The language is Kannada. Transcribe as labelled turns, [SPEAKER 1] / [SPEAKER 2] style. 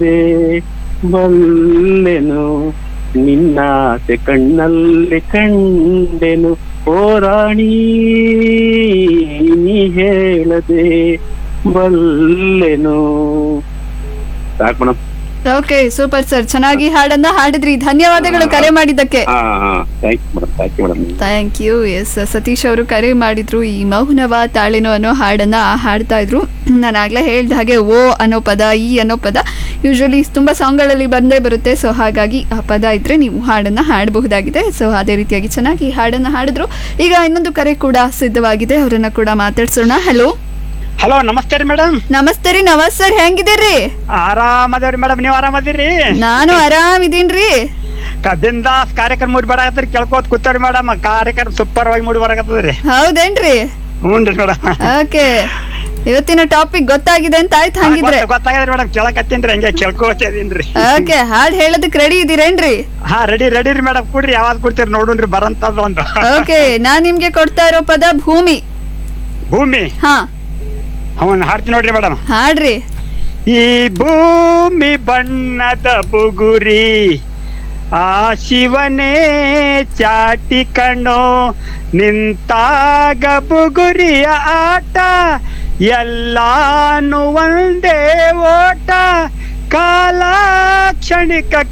[SPEAKER 1] ಬಲ್ಲೆನು ನಿನ್ನಾಸೆ ಕಣ್ಣಲ್ಲಿ ಕಂಡೆನು ಓ ರಾಣಿ ನೀ ಹೇಳದೆ ಬಲ್ಲೆನು ಸಾಕು ಮೇಡಮ್
[SPEAKER 2] ಓಕೆ ಸೂಪರ್ ಸರ್ ಚೆನ್ನಾಗಿ ಹಾಡನ್ನ ಹಾಡಿದ್ರಿ ಧನ್ಯವಾದಗಳು ಕರೆ ಮಾಡಿದ್ದಕ್ಕೆ
[SPEAKER 1] ಹಾ ಹಾ thank you madam thank you madam
[SPEAKER 2] thank you yes Satish ಅವರು ಕರೆ ಮಾಡಿದ್ರು ಈ ಮೌನವ ತಾಳೆನೋ ಅನ್ನೋ ಹಾಡನ್ನ ಹಾಡ್ತಾ ಇದ್ರು ನಾನು ಆಗ್ಲೇ ಹೇಳ್ದ ಹಾಗೆ ಓ ಅನ್ನೋ ಪದ ಈ ಅನ್ನೋ ಪದ ಯೂಶಲಿ ತುಂಬಾ ಸಾಂಗ್ಗಳಲ್ಲಿ ಬಂದೇ ಬರುತ್ತೆ ಸೊ ಹಾಗಾಗಿ ಆ ಪದ ಇದ್ರೆ ನೀವು ಹಾಡನ್ನ ಹಾಡಬಹುದಾಗಿದೆ ಸೊ ಅದೇ ರೀತಿಯಾಗಿ ಚೆನ್ನಾಗಿ ಹಾಡನ್ನ ಹಾಡಿದ್ರು ಈಗ ಇನ್ನೊಂದು ಕರೆ ಕೂಡ ಸಿದ್ಧವಾಗಿದೆ ಅವರನ್ನ ಕೂಡ ಮಾತಾಡ್ಸೋಣ ಹಲೋ
[SPEAKER 3] ಹಲೋ ನಮಸ್ತೆ ರೀ ಮೇಡಮ್
[SPEAKER 2] ನಮಸ್ತೆ ರೀ ನವಾಜ್ ಸರ್ ಹೆಂಗಿದ್ದೀರಿ
[SPEAKER 3] ಆರಾಮದೇವ್ರಿ ಮೇಡಮ್ ನೀವ್ ಆರಾಮದಿರಿ
[SPEAKER 2] ನಾನು ಆರಾಮಿದೀನ್ರಿ
[SPEAKER 3] ಬಿಂದಾಸ್ ಕಾರ್ಯಕ್ರಮ ಮೂಡಿ ಬರಾಕತ್ರಿ ಕೇಳ್ಕೋತ ಕೂತಾರಿ ಮೇಡಮ್ ಕಾರ್ಯಕ್ರಮ ಸೂಪರ್ ಆಗಿ ಮೂಡಿ ಬರಾಕತ್ತದ್ರಿ
[SPEAKER 2] ಹೌದೇನ್ರಿ
[SPEAKER 3] ಹ್ಞೂನ್ರಿ ಮೇಡಮ್
[SPEAKER 2] ಓಕೆ ಇವತ್ತಿನ ಟಾಪಿಕ್ ಗೊತ್ತಾಗಿದೆ ಅಂತ ಆಯ್ತು ಹಂಗಿದ್ರೆ
[SPEAKER 3] ಗೊತ್ತಾಗದ್ರಿ ಮೇಡಮ್ ಕೇಳಕತ್ತೀನ್ರಿ ಹಂಗೆ ಕೇಳ್ಕೋತಿದೀನ್ರಿ
[SPEAKER 2] ಓಕೆ ಹಾಡ್ ಹೇಳೋದಕ್ ರೆಡಿ ಇದೀರೇನ್ರಿ
[SPEAKER 3] ಹಾ ರೆಡಿ ರೆಡಿ ರೀ ಮೇಡಮ್ ಕೊಡ್ರಿ ಯಾವಾಗ ಕೊಡ್ತೀರಿ ನೋಡುನ್ರಿ ಬರಂತದ್ ಒಂದು
[SPEAKER 2] ಓಕೆ ನಾನ್ ನಿಮ್ಗೆ ಕೊಡ್ತಾ ಇರೋ ಪದ ಭೂಮಿ
[SPEAKER 3] ಭೂಮಿ
[SPEAKER 2] ಹಾ
[SPEAKER 3] ಅವನ್ ಹಾಡ್ತೀನಿ ನೋಡ್ರಿ ಮೇಡಮ್
[SPEAKER 2] ಹಾಡ್ರಿ
[SPEAKER 3] ಈ ಭೂಮಿ ಬಣ್ಣದ ಬುಗುರಿ ಆ ಶಿವನೇ ಚಾಟಿ ಕಣ್ಣೋ ನಿಂತಾಗ ಬುಗುರಿಯ ಆಟ ಎಲ್ಲಾನು ಒಂದೇ ಓಟ ಕಾಲ ಕ್ಷಣಿಕ